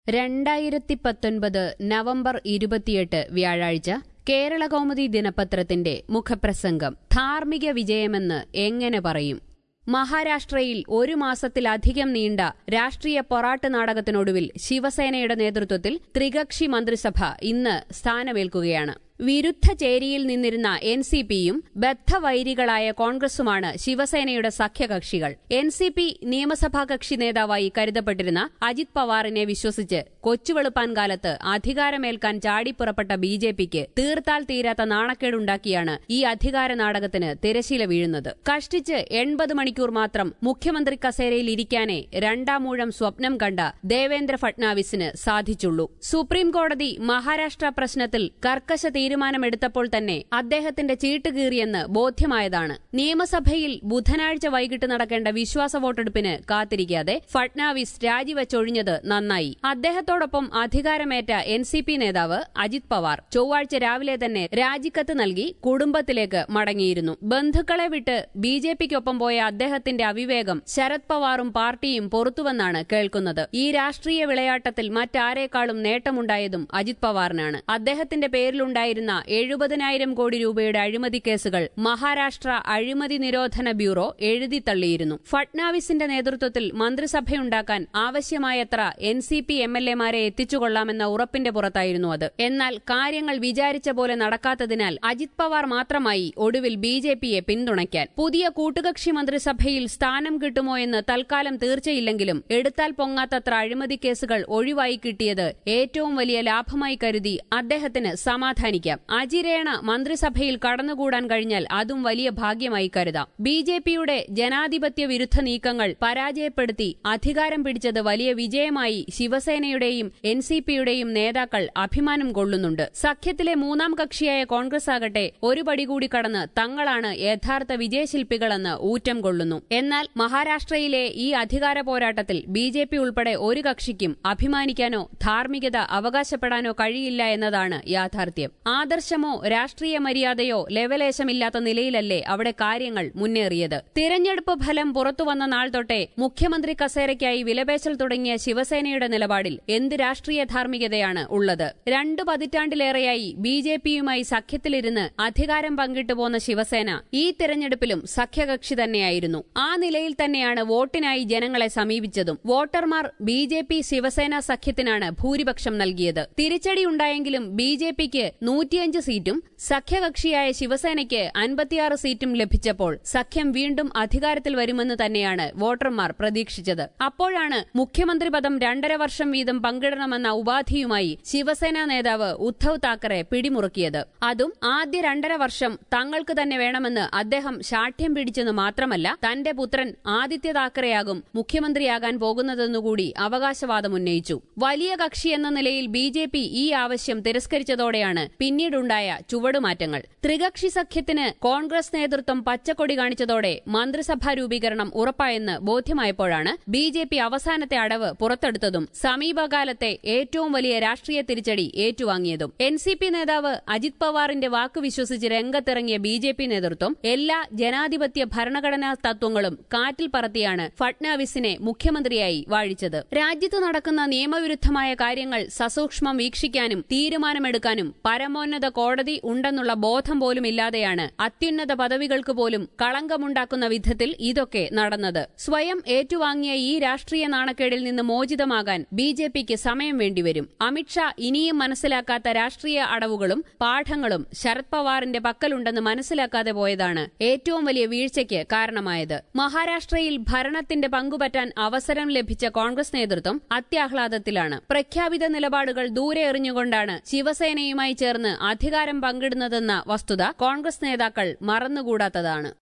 രണ്ടായിരത്തി പത്തൊൻപത് നവംബർ ഇരുപത്തിയെട്ട് വ്യാഴാഴ്ച കേരള കൗമുദി ദിനപത്രത്തിന്റെ മുഖപ്രസംഗം ധാർമ്മിക വിജയമെന്ന് എങ്ങനെ പറയും മഹാരാഷ്ട്രയിൽ ഒരു മാസത്തിലധികം നീണ്ട രാഷ്ട്രീയ പൊറാട്ട് നാടകത്തിനൊടുവിൽ ശിവസേനയുടെ നേതൃത്വത്തിൽ ത്രികക്ഷി മന്ത്രിസഭ ഇന്ന് സ്ഥാനമേൽക്കുകയാണ് വിരുദ്ധ ചേരിയിൽ നിന്നിരുന്ന എൻ സി പിയും ബദ്ധവൈരികളായ കോൺഗ്രസുമാണ് ശിവസേനയുടെ സഖ്യകക്ഷികൾ എൻ സി പി നിയമസഭാ കക്ഷി നേതാവായി കരുതപ്പെട്ടിരുന്ന അജിത് പവാറിനെ വിശ്വസിച്ച് കൊച്ചുവെളുപ്പാൻ കാലത്ത് അധികാരമേൽക്കാൻ ചാടിപ്പുറപ്പെട്ട ബി ജെ പിക്ക് തീർത്താൽ തീരാത്ത നാണക്കേടുണ്ടാക്കിയാണ് ഈ അധികാര നാടകത്തിന് തിരശീല വീഴുന്നത് കഷ്ടിച്ച് എൺപത് മണിക്കൂർ മാത്രം മുഖ്യമന്ത്രി കസേരയിൽ ഇരിക്കാനേ രണ്ടാമൂഴം സ്വപ്നം കണ്ട ദേവേന്ദ്ര ഫട്നാവിസിന് സാധിച്ചുള്ളൂ സുപ്രീം കോടതി മഹാരാഷ്ട്ര പ്രശ്നത്തിൽ കർക്കശ തീരുമാനമെടുത്തപ്പോൾ തന്നെ അദ്ദേഹത്തിന്റെ ചീട്ട് കീറിയെന്ന് ബോധ്യമായതാണ് നിയമസഭയിൽ ബുധനാഴ്ച വൈകിട്ട് നടക്കേണ്ട വിശ്വാസ വോട്ടെടുപ്പിന് കാത്തിരിക്കാതെ ഫട്നാവിസ് രാജിവെച്ചൊഴിഞ്ഞത് നന്നായി അദ്ദേഹത്തോടൊപ്പം അധികാരമേറ്റ എൻ സി പി നേതാവ് അജിത് പവാർ ചൊവ്വാഴ്ച രാവിലെ തന്നെ രാജിക്കത്ത് നൽകി കുടുംബത്തിലേക്ക് മടങ്ങിയിരുന്നു ബന്ധുക്കളെ വിട്ട് ബി ജെ പിക്കൊപ്പം പോയ അദ്ദേഹത്തിന്റെ അവിവേകം ശരത് പവാറും പാർട്ടിയും പൊറത്തുവെന്നാണ് കേൾക്കുന്നത് ഈ രാഷ്ട്രീയ വിളയാട്ടത്തിൽ മറ്റാരേക്കാളും നേട്ടമുണ്ടായതും അജിത് പവാറിനാണ് അദ്ദേഹത്തിന്റെ പേരിലുണ്ടായിരുന്ന എഴുപതിനായിരം കോടി രൂപയുടെ അഴിമതി കേസുകൾ മഹാരാഷ്ട്ര അഴിമതി നിരോധന ബ്യൂറോ എഴുതിത്തള്ളിയിരുന്നു ഫട്നാവിസിന്റെ നേതൃത്വത്തിൽ മന്ത്രിസഭയുണ്ടാക്കാൻ ആവശ്യമായത്ര N C P M L എമാരെ എത്തിച്ചുകൊള്ളാമെന്ന ഉറപ്പിന്റെ പുറത്തായിരുന്നു അത് എന്നാൽ കാര്യങ്ങൾ വിചാരിച്ച പോലെ നടക്കാത്തതിനാൽ അജിത് പവാർ മാത്രമായി ഒടുവിൽ ബി ജെ പിയെ പിന്തുണയ്ക്കാൻ പുതിയ കൂട്ടുകക്ഷി മന്ത്രിസഭയിൽ സ്ഥാനം കിട്ടുമോ എന്ന് തൽക്കാലം തീർച്ചയില്ലെങ്കിലും എടുത്താൽ പൊങ്ങാത്തത്ര അഴിമതി കേസുകൾ ഒഴിവായി കിട്ടിയത് ഏറ്റവും വലിയ ലാഭമായി കരുതി അദ്ദേഹത്തിന് സമാധാനിക്കാം അജിരേണ മന്ത്രിസഭയിൽ കടന്നുകൂടാൻ കഴിഞ്ഞാൽ അതും വലിയ ഭാഗ്യമായി കരുതാം ബി ജെ പിയുടെ ജനാധിപത്യ വിരുദ്ധ നീക്കങ്ങൾ പരാജയപ്പെടുത്തി അധികാരം പിടിച്ചത് വലിയ വിജയമായി ശിവസേനയുടെയും എൻ സി പിയുടെയും നേതാക്കൾ അഭിമാനം കൊള്ളുന്നുണ്ട് സഖ്യത്തിലെ മൂന്നാം കക്ഷിയായ കോൺഗ്രസ് ആകട്ടെ ഒരു പടി കൂടി കടന്ന് തങ്ങളാണ് യഥാർത്ഥ വിജയശില്പികളെന്ന് ഊറ്റം കൊള്ളുന്നു എന്നാൽ മഹാരാഷ്ട്രയിലെ ഈ അധികാര പോരാട്ടത്തിൽ ബി ജെ പി ഉൾപ്പെടെ ഒരു കക്ഷിക്കും അഭിമാനിക്കാനോ ധാർമ്മികത അവകാശപ്പെടാനോ കഴിയില്ല എന്നതാണ് യാഥാർത്ഥ്യം ആദർശമോ രാഷ്ട്രീയ മര്യാദയോ ലെവലേശമില്ലാത്ത നിലയിലല്ലേ അവിടെ കാര്യങ്ങൾ മുന്നേറിയത് തിരഞ്ഞെടുപ്പ് ഫലം പുറത്തുവന്ന നാൾ തൊട്ടേ മുഖ്യമന്ത്രി കസേരയ്ക്കായി വിലപേശൽ തുടങ്ങിയ ശിവസേനയുടെ നിലപാടിൽ എന്ത് രാഷ്ട്രീയ ധാർമ്മികതയാണ് ഉള്ളത് രണ്ടു പതിറ്റാണ്ടിലേറെയായി ബി ജെ പിയുമായി സഖ്യത്തിലിരുന്ന് അധികാരം പങ്കിട്ടു പോന്ന ശിവസേന ഈ തിരഞ്ഞെടുപ്പിലും സഖ്യകക്ഷി തന്നെയായിരുന്നു ആ നിലയിൽ തന്നെയാണ് വോട്ടിനായി ജനങ്ങളെ സമീപിച്ചതും വോട്ടർമാർ ബി ജെ പി ശിവസേന സഖ്യത്തിനാണ് ഭൂരിപക്ഷം നൽകിയത് തിരിച്ചടിയുണ്ടായെങ്കിലും ബി ജെ പിക്ക് നൂറ്റിയഞ്ച് സീറ്റും സഖ്യകക്ഷിയായ ശിവസേനയ്ക്ക് അൻപത്തിയാറ് സീറ്റും ലഭിച്ചപ്പോൾ സഖ്യം വീണ്ടും അധികാരത്തിൽ വരുമെന്ന് തന്നെയാണ് വോട്ടർമാർ പ്രതീക്ഷിച്ചത് അപ്പോഴാണ് മുഖ്യമന്ത്രി പദം രണ്ടര വർഷം വീതം പങ്കിടണമെന്ന ഉപാധിയുമായി ശിവസേന നേതാവ് ഉദ്ധവ് താക്കറെ പിടിമുറുക്കിയത് അതും ആദ്യ രണ്ടര വർഷം തങ്ങൾക്ക് തന്നെ വേണമെന്ന് അദ്ദേഹം ശാഠ്യം പിടിച്ചെന്ന് മാത്രമല്ല തന്റെ പുത്രൻ ആദിത്യ താക്കറെയാകും മുഖ്യമന്ത്രിയാകാൻ പോകുന്നതെന്നുകൂടി അവകാശവാദം ഉന്നയിച്ചു വലിയ കക്ഷി എന്ന നിലയിൽ ബി ജെ പി ഈ ആവശ്യം തിരസ്കരിച്ചതോടെയാണ് പിന്നീടുണ്ടായ ചുവടുമാറ്റങ്ങൾ ത്രികക്ഷി സഖ്യത്തിന് കോൺഗ്രസ് നേതൃത്വം പച്ചക്കൊടി കാണിച്ചതോടെ മന്ത്രിസഭാ രൂപീകരണം ഉറപ്പായെന്ന് ബോധ്യമായപ്പോഴാണ് ബി ജെ പി അവസാനത്തെ അടവ് പുറത്തെടുത്തതും സമീപകാലത്തെ ഏറ്റവും വലിയ രാഷ്ട്രീയ തിരിച്ചടി ഏറ്റുവാങ്ങിയതും എൻ സി പി നേതാവ് അജിത് പവാറിന്റെ വാക്ക് വിശ്വസിച്ച് രംഗത്തിറങ്ങിയ ബി ജെ പി നേതൃത്വം എല്ലാ ജനാധിപത്യ ഭരണഘടനാ തത്വങ്ങളും കാറ്റിൽ പറത്തിയാണ് ഫട്നാവിസിനെ മുഖ്യമന്ത്രിയായി വാഴിച്ചത് രാജ്യത്ത് നടക്കുന്ന നിയമവിരുദ്ധമായ കാര്യങ്ങൾ സസൂക്ഷ്മം വീക്ഷിക്കാനും തീരുമാനമെടുക്കാനും പരമോന്നത കോടതി ഉണ്ടെന്നുള്ള ബോധം പോലുമില്ലാതെയാണ് അത്യുന്നത പദവികൾക്ക് പോലും കളങ്കമുണ്ടാക്കുന്ന വിധത്തിൽ ഇതൊക്കെ നടന്നത് സ്വയം ഏറ്റുവാങ്ങിയ ഈ രാഷ്ട്രീയ നാണക്കേടിൽ നിന്ന് മോചിതമാകാൻ ബി ജെ പിക്ക് സമയം വേണ്ടിവരും അമിത്ഷാ ഇനിയും മനസ്സിലാക്കാത്ത രാഷ്ട്രീയ അടവുകളും പാഠങ്ങളും ശരത് പവാറിന്റെ പക്കലുണ്ടെന്ന് മനസ്സിലാക്കാതെ പോയതാണ് ഏറ്റവും വലിയ വീഴ്ചയ്ക്ക് കാരണമായത് മഹാരാഷ്ട്രയിൽ ഭരണത്തിന്റെ പങ്കുപറ്റാൻ അവസരം ലഭിച്ച കോൺഗ്രസ് നേതൃത്വം അത്യാഹ്ലാദത്തിലാണ് പ്രഖ്യാപിത നിലപാടുകൾ ദൂരെ എറിഞ്ഞുകൊണ്ടാണ് ശിവസേനയുമായി ചേർന്ന് അധികാരം പങ്കിടുന്നതെന്ന വസ്തുത കോൺഗ്രസ് നേതാക്കൾ മറന്നുകൂടാത്തതാണ്